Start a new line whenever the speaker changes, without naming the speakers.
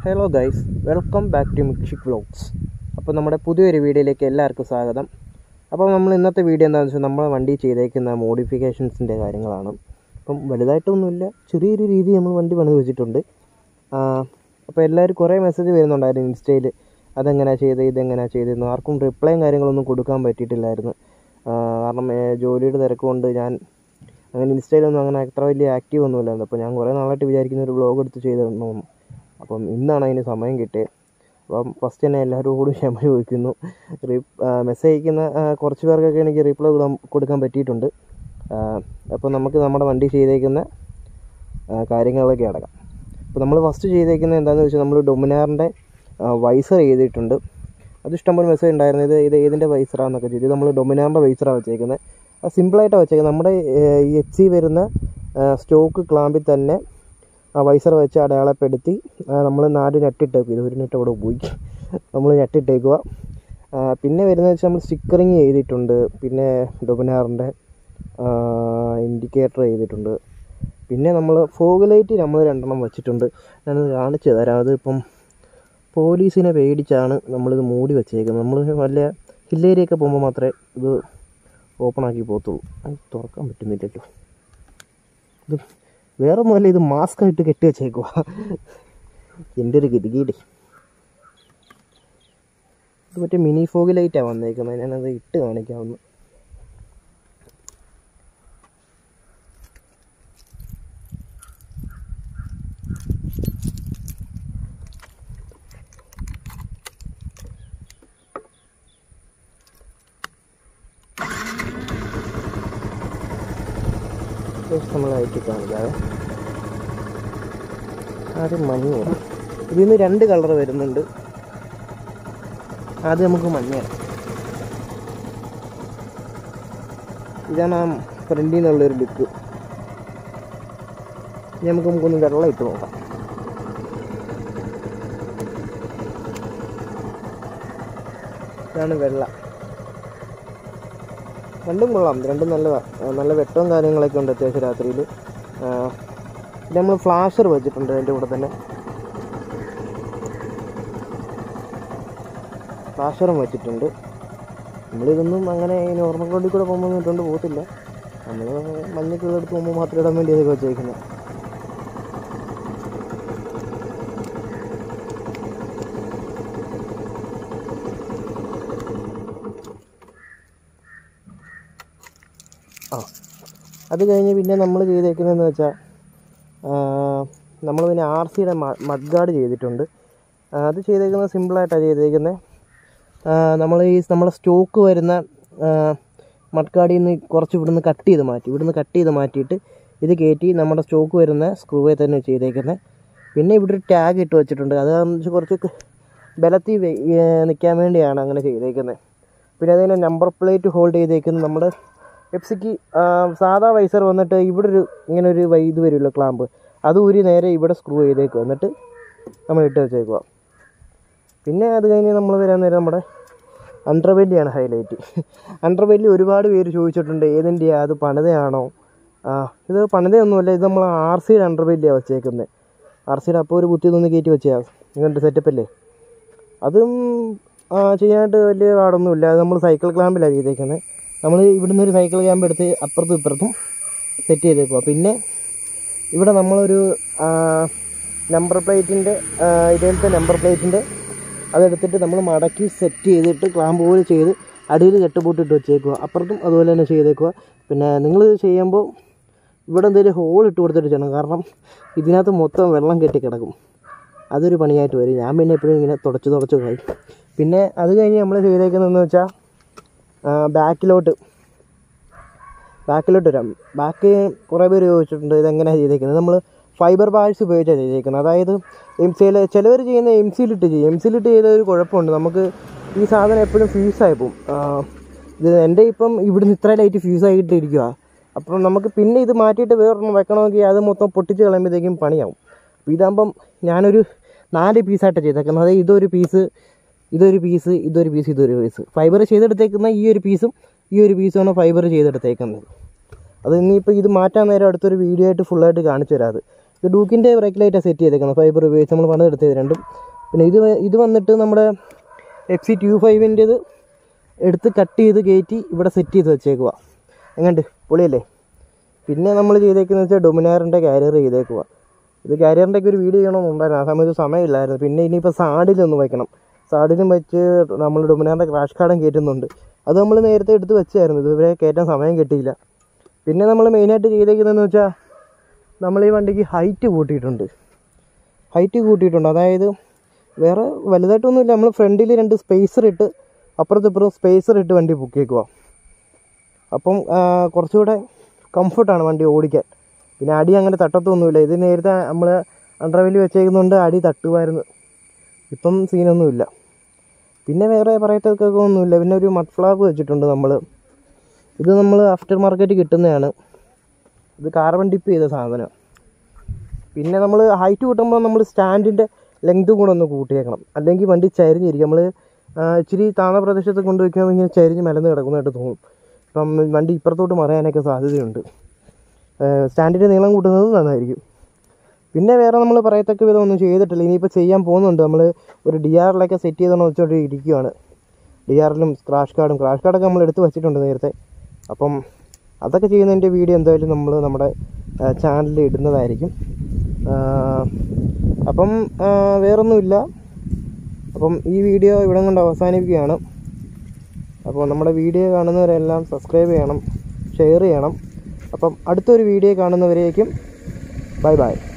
hello guys welcome back to മിക്ഷിക് vlogs അപ്പോൾ നമ്മുടെ പുതിയൊരു വീഡിയോയിലേക്ക് എല്ലാവർക്കും സ്വാഗതം അപ്പോൾ നമ്മൾ ഇന്നത്തെ വീഡിയോ എന്താണെന്ന് വെച്ചാൽ നമ്മളെ വണ്ടി ചെയ്തേക്കുന്ന മോഡിഫിക്കേഷൻസിൻ്റെ കാര്യങ്ങളാണ് അപ്പം വലുതായിട്ടൊന്നുമില്ല ചെറിയൊരു രീതി നമ്മൾ വണ്ടി പണിത് വെച്ചിട്ടുണ്ട് ആ, അപ്പോൾ എല്ലാവരും കുറേ മെസ്സേജ് വരുന്നുണ്ടായിരുന്നു ഇൻസ്റ്റയിൽ അതെങ്ങനെയാണ് ചെയ്ത് ഇതെങ്ങനെയാണ് ചെയ്തെന്ന് ആർക്കും റിപ്ലൈയും കാര്യങ്ങളൊന്നും കൊടുക്കാൻ പറ്റിയിട്ടില്ലായിരുന്നു ആ, കാരണം ഏ, ജോലിയുടെ തിരക്ക് കൊണ്ട് ഞാൻ അങ്ങനെ ഇൻസ്റ്റയിലൊന്നും അങ്ങനെ അത്ര വലിയ ആക്റ്റീവ് ഒന്നുമില്ലായിരുന്നു അപ്പോൾ ഞാൻ കുറേ നാളായിട്ട് വിചാരിക്കുന്ന ഒരു വ്ളോഗ് എടുത്ത് ചെയ്തിടണമെന്ന് അപ്പം ഇന്നാണ് അതിന് സമയം കിട്ടിയത് അപ്പം ഫസ്റ്റ് തന്നെ എല്ലാവരോടും ക്ഷമ ചോദിക്കുന്നു റി മെസ്സേജ് അയക്കുന്ന ആ, കുറച്ച് പേർക്കൊക്കെ എനിക്ക് റിപ്ലൈ കൊടുക്കാൻ പറ്റിയിട്ടുണ്ട് ആ, അപ്പോൾ നമുക്ക് നമ്മുടെ വണ്ടി ചെയ്തേക്കുന്ന ആ, കാര്യങ്ങളിലേക്ക് അടക്കാം അപ്പോൾ നമ്മൾ ഫസ്റ്റ് ചെയ്തേക്കുന്നത് എന്താണെന്ന് വെച്ചാൽ നമ്മൾ ഡൊമിനാറിൻ്റെ വൈസർ ചെയ്തിട്ടുണ്ട് അത് ഇഷ്ടംപോലെ മെസ്സേജ് ഉണ്ടായിരുന്നു ഇത് ഇത് ഏതിൻ്റെ വൈസറാന്നൊക്കെ ചോദിച്ചു ഇത് നമ്മൾ ഡൊമിനാറിൻ്റെ വൈസറാണ് വെച്ചേക്കുന്നത് അത് സിമ്പിളായിട്ടാണ് വെച്ചേക്കുന്നത് നമ്മുടെ ഈ എച്ച് സി വരുന്ന സ്റ്റോക്ക് ക്ലാമ്പിൽ തന്നെ ആ വൈസർ വെച്ച് അടയാളപ്പെടുത്തി നമ്മൾ നാല് നെട്ടിട്ടേക്കും ഇത് ഒരു നെറ്റ് അവിടെ പോയി നമ്മൾ നെട്ടിട്ടേക്കുക ആ, പിന്നെ വരുന്നത് വെച്ചാൽ നമ്മൾ സ്റ്റിക്കറിങ് ചെയ്തിട്ടുണ്ട് പിന്നെ ഡൊമിനാറിൻ്റെ ഇൻഡിക്കേറ്റർ ചെയ്തിട്ടുണ്ട് പിന്നെ നമ്മൾ ഫോഗ് ലൈറ്റ് നമ്മൾ രണ്ടെണ്ണം വെച്ചിട്ടുണ്ട് ഞാനത് കാണിച്ചു തരാം അത് ഇപ്പം പോലീസിനെ പേടിച്ചാണ് നമ്മളിത് മൂടി വെച്ചേക്കുന്നത് നമ്മൾ വല്ല ഹില്ലേരിയൊക്കെ പോകുമ്പോൾ മാത്രമേ ഇത് ഓപ്പൺ ആക്കി പോകത്തുള്ളൂ അത് തുറക്കാൻ പറ്റുന്നില്ലല്ലോ ഇത് വേറെ ഒന്നുമല്ല ഇത് മാസ്ക് ആയിട്ട് കെട്ടി വെച്ചേക്കുക എൻ്റെ ഒരു ഗതികേട് ഇത് മറ്റേ മിനി ഫോഗ് ലൈറ്റാണ് വന്നേക്കുന്നത് ഞാനത് ഇട്ട് കാണിക്കാവുന്നു ജസ്റ്റ് നമ്മൾ അയറ്റി കാണിക്കാതെ ആദ്യം മഞ്ഞ ഇതിൽ നിന്ന് രണ്ട് കളർ വരുന്നുണ്ട് ആദ്യം നമുക്ക് മഞ്ഞ ഇതാണ് ആ ഫ്രണ്ടിൽ നിന്നുള്ളൊരു ലുക്ക് ഇനി നമുക്ക് നമുക്കൊന്ന് വെള്ളം ഇട്ട് നോക്കാം ഇതാണ് വെള്ള രണ്ടും കൊള്ളാം രണ്ടും നല്ലതാണ് നല്ല വെട്ടവും കാര്യങ്ങളൊക്കെ ഉണ്ട് അത്യാവശ്യം രാത്രിയിൽ പിന്നെ നമ്മൾ ഫ്ലാഷർ വെച്ചിട്ടുണ്ട് അതിൻ്റെ കൂടെ തന്നെ ഫ്ലാഷറും വെച്ചിട്ടുണ്ട് നമ്മളിതൊന്നും അങ്ങനെ നോർമൽ റോഡിൽ കൂടെ പോകുമ്പോൾ ഇട്ടുകൊണ്ട് പോകത്തില്ല നമ്മൾ മഞ്ഞക്കുള്ള എടുത്ത് പോകുമ്പോൾ മാത്രം ഇടാൻ വേണ്ടി അതൊക്കെ വെച്ചേക്കുന്നത് ആ അത് കഴിഞ്ഞ് പിന്നെ നമ്മൾ ചെയ്തേക്കുന്നതെന്ന് വെച്ചാൽ നമ്മൾ പിന്നെ ആർ സിയുടെ മഡ് ഗാർഡ് ചെയ്തിട്ടുണ്ട് ആ, അത് ചെയ്തേക്കുന്നത് സിമ്പിളായിട്ടാണ് ചെയ്തേക്കുന്നത് നമ്മൾ ഈ നമ്മുടെ സ്റ്റോക്ക് വരുന്ന മഡ് ഗാർഡിൽ നിന്ന് കുറച്ച് ഇവിടുന്ന് കട്ട് ചെയ്ത് മാറ്റി ഇവിടുന്ന് കട്ട് ചെയ്ത് മാറ്റിയിട്ട് ഇത് കയറ്റി നമ്മുടെ സ്റ്റോക്ക് വരുന്ന സ്ക്രൂവേ തന്നെ ചെയ്തേക്കുന്നത് പിന്നെ ഇവിടെ ഒരു ടാഗ് ഇട്ട് വെച്ചിട്ടുണ്ട് അത് വെച്ച് കുറച്ച് ബലത്തിൽ നിൽക്കാൻ വേണ്ടിയാണ് അങ്ങനെ ചെയ്തേക്കുന്നത് പിന്നെ അതിന് നമ്പർ പ്ലേറ്റ് ഹോൾഡ് ചെയ്തേക്കുന്നത് നമ്മുടെ എപ്സിക്ക് സാധാ വൈസർ വന്നിട്ട് ഇവിടെ ഒരു ഇങ്ങനെ ഒരു വൈ ഇത് വരുമല്ലോ ക്ലാമ്പ് അത് ഊരി നേരെ ഇവിടെ സ്ക്രൂ ചെയ്തേക്കുക എന്നിട്ട് നമ്മൾ ഇട്ട് വെച്ചേക്കുക പിന്നെ അത് കഴിഞ്ഞ് നമ്മൾ വരാൻ നേരം നമ്മുടെ അണ്ടർവെല്ലിയാണ് ഹൈലൈറ്റ് അണ്ടർവെല്ലി ഒരുപാട് പേര് ചോദിച്ചിട്ടുണ്ട് ഏതിൻ്റെയാണ് അത് പണിതയാണോ ആ ഇത് പണിതയൊന്നുമല്ല ഇത് നമ്മൾ ആർ സിയുടെ അണ്ടർവെല്ലിയാണ് വെച്ചേക്കുന്നത് ആർ സിയുടെ അപ്പോൾ ഒരു കുത്തി നിന്ന് കയറ്റി വെച്ചാൽ ഇങ്ങനത്തെ സെറ്റപ്പല്ലേ അതും ആ, ചെയ്യാനായിട്ട് വലിയ പാടൊന്നുമില്ല അത് നമ്മൾ സൈക്കിൾ ക്ലാമ്പിലാണ് ചെയ്തേക്കുന്നത് നമ്മൾ ഇവിടുന്ന് ഒരു സൈക്കിൾ ക്ലാമ്പ് എടുത്ത് അപ്പുറത്തും ഇപ്പുറത്തും സെറ്റ് ചെയ്തേക്കുക പിന്നെ ഇവിടെ നമ്മളൊരു നമ്പർ പ്ലേറ്റിൻ്റെ ഇതേലത്തെ നമ്പർ പ്ലേറ്റിൻ്റെ അതെടുത്തിട്ട് നമ്മൾ മടക്കി സെറ്റ് ചെയ്തിട്ട് ക്ലാമ്പ് പോലെ ചെയ്ത് അടിയിൽ കെട്ടുപൂട്ടിട്ട് വെച്ചേക്കുക അപ്പുറത്തും അതുപോലെ തന്നെ ചെയ്തേക്കുക പിന്നെ നിങ്ങൾ ചെയ്യുമ്പോൾ ഇവിടെ എന്തെങ്കിലും ഹോൾ ഇട്ട് കൊടുത്തിട്ട് ചെയ്യണം കാരണം ഇതിനകത്ത് മൊത്തം വെള്ളം കെട്ടി കിടക്കും അതൊരു പണിയായിട്ട് വരും ഞാൻ പിന്നെ എപ്പോഴും ഇങ്ങനെ തുടച്ച് തുടച്ച് കളയും പിന്നെ അത് കഴിഞ്ഞ് നമ്മൾ ചെയ്തേക്കുന്നതെന്ന് വെച്ചാൽ ബാക്കിലോട്ട് ബാക്കിലോട്ട് വരാം ബാക്ക് കുറേ പേര് ചോദിച്ചിട്ടുണ്ട് ഇതെങ്ങനെയാണ് ചെയ്തേക്കുന്നത് നമ്മൾ ഫൈബർ ബാഗ്സ് ഉപയോഗിച്ചാണ് ചെയ്തേക്കുന്നത് അതായത് എം സിയിൽ ചിലവർ ചെയ്യുന്ന എം സിയിലിട്ട് ചെയ്യും എം സിയിലിട്ട് ചെയ്ത ഒരു കുഴപ്പമുണ്ട് നമുക്ക് ഈ സാധനം എപ്പോഴും ഫ്യൂസായി പോകും ആ, ഇത് എൻ്റെ ഇപ്പം ഇവിടുന്ന് ഇത്ര ലൈറ്റ് ഫ്യൂസായിട്ട് ഇരിക്കുക അപ്പം നമുക്ക് പിന്നെ ഇത് മാറ്റിയിട്ട് വേറൊരെണ്ണം വെക്കണമെങ്കിൽ അത് മൊത്തം പൊട്ടിച്ച് കളയുമ്പോഴത്തേക്കും പണിയാവും അപ്പോൾ ഇതാകുമ്പം ഞാനൊരു നാല് പീസായിട്ടാണ് ചെയ്തേക്കുന്നത് അതായത് ഇതൊരു പീസ് ഇതൊരു പീസ് ഇതൊരു പീസ് ഇതൊരു പീസ് ഫൈബർ ചെയ്തെടുത്തേക്കുന്ന ഈ ഒരു പീസും ഈ ഒരു പീസുമാണ് ഫൈബർ ചെയ്തെടുത്തേക്കുന്നത് അത് ഇനിയിപ്പോൾ ഇത് മാറ്റാൻ നേരം അടുത്തൊരു വീഡിയോ ആയിട്ട് ഫുള്ളായിട്ട് കാണിച്ചു തരാം അത് ഇത് ഡൂക്കിൻ്റെ ബ്രേക്ക് ലൈറ്റാണ് സെറ്റ് ചെയ്തേക്കുന്നത് ഫൈബർ ഉപയോഗിച്ച് നമ്മൾ പണിതെടുത്തത് രണ്ടും പിന്നെ ഇത് വ- ഇത് വന്നിട്ട് നമ്മുടെ എഫ് സി ടു ഫൈവിൻ്റെത് എടുത്ത് കട്ട് ചെയ്ത് കയറ്റി ഇവിടെ സെറ്റ് ചെയ്ത് വെച്ചേക്കുക എങ്ങണ്ട് പൊളിയല്ലേ പിന്നെ നമ്മൾ ചെയ്തേക്കുന്നത് വെച്ചാൽ ഡൊമിനാറിൻ്റെ കാരിയർ ചെയ്തേക്കുക ഇത് കാരിയറിൻ്റെ ഒക്കെ ഒരു വീഡിയോ ചെയ്യണമെന്നുണ്ടായിരുന്നു ആ സമയത്ത് സമയമില്ലായിരുന്നു പിന്നെ ഇനിയിപ്പോൾ സാഡിലൊന്ന് വയ്ക്കണം സാഡിലും വെച്ച് നമ്മൾ ഡൊമിനാറിൻ്റെ ക്രാഷ് കാർഡും കയറ്റുന്നുണ്ട് അത് നമ്മൾ നേരത്തെ എടുത്ത് വെച്ചായിരുന്നു ഇതുവരെ കയറ്റാൻ സമയം കിട്ടിയില്ല പിന്നെ നമ്മൾ മെയിനായിട്ട് ചെയ്തേക്കുന്നതെന്ന് വെച്ചാൽ നമ്മൾ ഈ വണ്ടിക്ക് ഹൈറ്റ് കൂട്ടിയിട്ടുണ്ട് ഹൈറ്റ് കൂട്ടിയിട്ടുണ്ട് അതായത് വേറെ വലുതായിട്ടൊന്നുമില്ല നമ്മൾ ഫ്രണ്ടിൽ രണ്ട് സ്പേസർ ഇട്ട് അപ്പുറത്ത് ഇപ്പുറം സ്പേസർ ഇട്ട് വണ്ടി പൊക്കിയേക്കുക അപ്പം ആ, കുറച്ചുകൂടെ കംഫർട്ടാണ് വണ്ടി ഓടിക്കാൻ പിന്നെ അടി അങ്ങനെ തട്ടത്തൊന്നുമില്ല ഇത് നേരത്തെ നമ്മൾ അണ്ടർവെല് വെച്ചേക്കുന്നുണ്ട് അടി തട്ടുമായിരുന്നു ഇപ്പം സീനൊന്നുമില്ല പിന്നെ വേറെ പറയത്തക്കൊക്കെ ഒന്നുമില്ല പിന്നെ ഒരു മഡ് ഫ്ലാഗ് വെച്ചിട്ടുണ്ട് നമ്മൾ ഇത് നമ്മൾ ആഫ്റ്റർ മാർക്കറ്റ് കിട്ടുന്നതാണ് ഇത് കാർബൺ ഡിപ്പ് ചെയ്ത സാധനം പിന്നെ നമ്മൾ ഹൈറ്റ് കൂട്ടുമ്പോൾ നമ്മൾ സ്റ്റാൻഡിൻ്റെ ലെങ്ത് കൂടെ ഒന്ന് കൂട്ടിയേക്കണം അല്ലെങ്കിൽ വണ്ടി ചരിഞ്ഞിരിക്കും നമ്മൾ ഇച്ചിരി താഴ്ന്ന പ്രദേശത്ത് കൊണ്ടുവയ്ക്കുമ്പോൾ ഇങ്ങനെ ചരിഞ്ഞ് മലന്ന് കിടക്കുന്നതായിട്ട് തോന്നും ഇപ്പം വണ്ടി ഇപ്പുറത്തോട്ട് മറയാനൊക്കെ സാധ്യതയുണ്ട് സ്റ്റാൻഡിൻ്റെ നീളം കൂട്ടുന്നത് നന്നായിരിക്കും പിന്നെ വേറെ നമ്മൾ പറയത്തക്ക വിധം ഒന്നും ചെയ്തിട്ടില്ല ഇനിയിപ്പോൾ ചെയ്യാൻ പോകുന്നുണ്ട് നമ്മൾ ഒരു ഡി ആറിലൊക്കെ സെറ്റ് ചെയ്തോണ്ട് വെച്ചോണ്ട് ഇരിക്കുകയാണ് ഡി ആറിലും ക്രാഷ് കാർഡും ക്രാഷ് കാർഡൊക്കെ നമ്മൾ എടുത്ത് വെച്ചിട്ടുണ്ട് നേരത്തെ അപ്പം അതൊക്കെ ചെയ്യുന്നതിൻ്റെ വീഡിയോ എന്തായാലും നമ്മൾ നമ്മുടെ ചാനലിൽ ഇടുന്നതായിരിക്കും ആ, അപ്പം ആ, വേറൊന്നുമില്ല അപ്പം ഈ വീഡിയോ ഇവിടെ കൊണ്ട് അവസാനിപ്പിക്കുകയാണ് അപ്പോൾ നമ്മുടെ വീഡിയോ കാണുന്നവരെല്ലാം സബ്സ്ക്രൈബ് ചെയ്യണം ഷെയർ ചെയ്യണം അപ്പം അടുത്തൊരു വീഡിയോ കാണുന്നവരേക്കും ബൈ ബൈ